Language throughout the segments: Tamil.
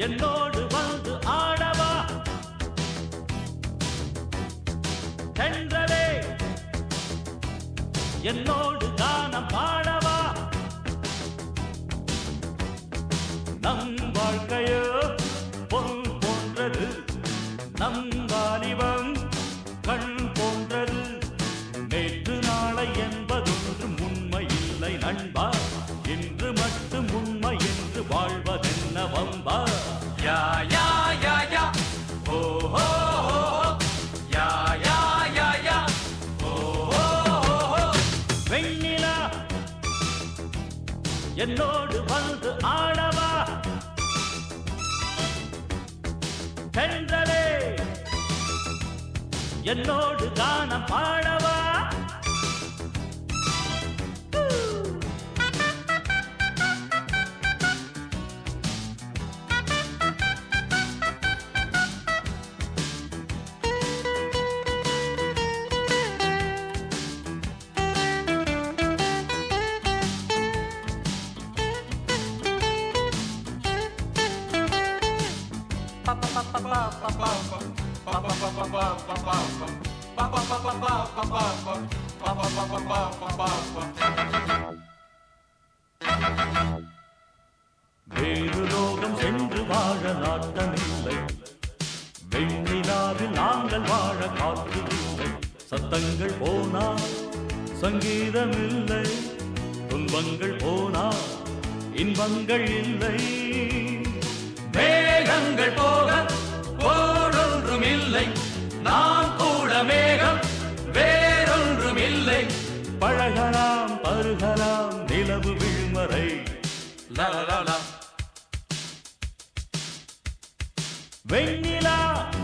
என்னோடு வந்து ஆடவா தென்றலே என்னோடு கானம் பாடவா நம் வாழ்க்கையோ பொன் போன்றது நம் வாலிபம் கண் போன்றது நேற்று நாளை என்பதொன்றும் உண்மை இல்லை நண்பா இன்று மட்டும் உண்மை என்று வாழ்வதென்ன வம்பா யா யா யா யா ஓ ஹோ ஹோ யா யா யா யா ஓ ஹோ ஹோ வெண்ணிலா என்னோடு வந்து ஆடவா தென்றலே என்னோடு கானம் பாடவா வேறு லோகம் சென்று வாழ நாட்டமில்லை வெண்ணிலாவில் நாங்கள் வாழ காற்று இல்லை சத்தங்கள் போனா சங்கீதம் இல்லை துன்பங்கள் போனா இன்பங்கள் இல்லை மேகங்கள் போக போடொன்றும் இல்லை நாம் கூட மேகம் வேறொன்றும் இல்லை பழகலாம் பருகலாம் நிலவு விழுமறை லலலலா. வெண்ணிலா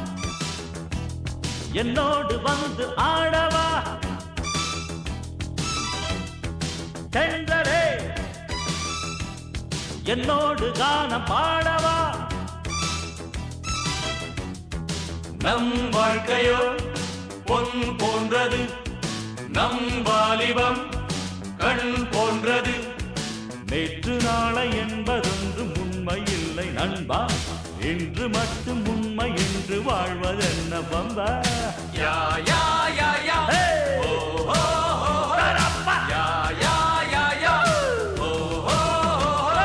என்னோடு வந்து ஆடவா தென்றரே என்னோடு கானம் பாடவா நம் வாழ்க்கையோ பொன் போன்றது நம் வாலிபம் கண் போன்றது நேற்று நாளை என்பதொன்றும் உண்மை இல்லை நண்பா இன்று மட்டும் உண்மை என்று வாழ்வதென்ன பம்பா யா யா யா யா ஓ ஹோ ஹோ யா யா யா யா ஓ ஹோ ஹோ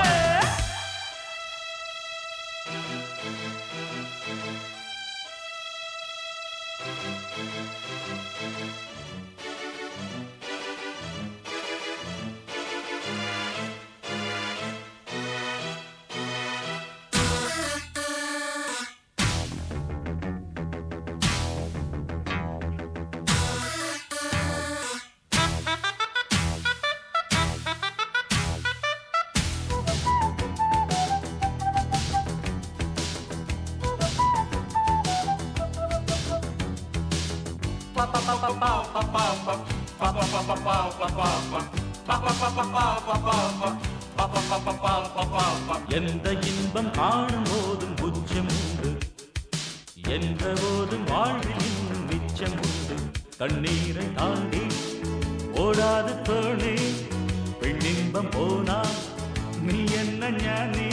எந்த இன்பம் காணும் போதும் புச்சம் உண்டு எந்த போதும் வாழ்வில் இன்னும் மிச்சம் உண்டு தண்ணீரை தாண்டி ஓடாது தோணி பெண்ணின்பம் போனா நீ என்ன ஞானி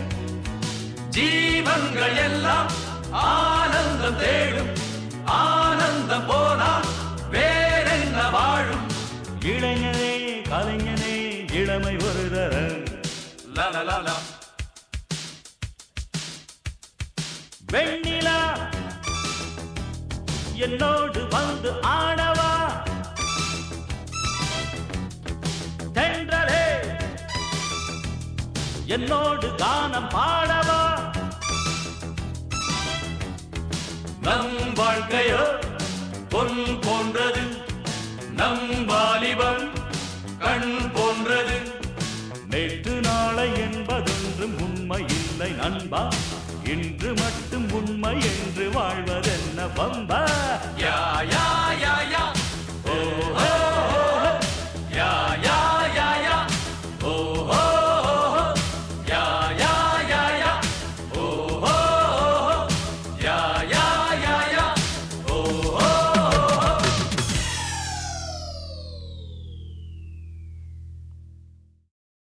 ஜீவன்கள் எல்லாம் ஆனந்தம் தேடும் ஆனந்தம் போனால் வேறென்ன வாழும் இளைஞனே கலைஞனே இளமை ஒரு தரம் லலலலா. வெண்ணிலா என்னோடு வந்து ஆடவா தென்றலே என்னோடு கானம் பாடவா நம் வாழ்க்கையோ பொன் போன்றது நம் வாலிபம் கண் போன்றது நேற்று நாளை என்பதொன்றும் உண்மை இல்லை நண்பா இன்று மட்டும் உண்மை என்று வாழ்வதென்ன பம்பா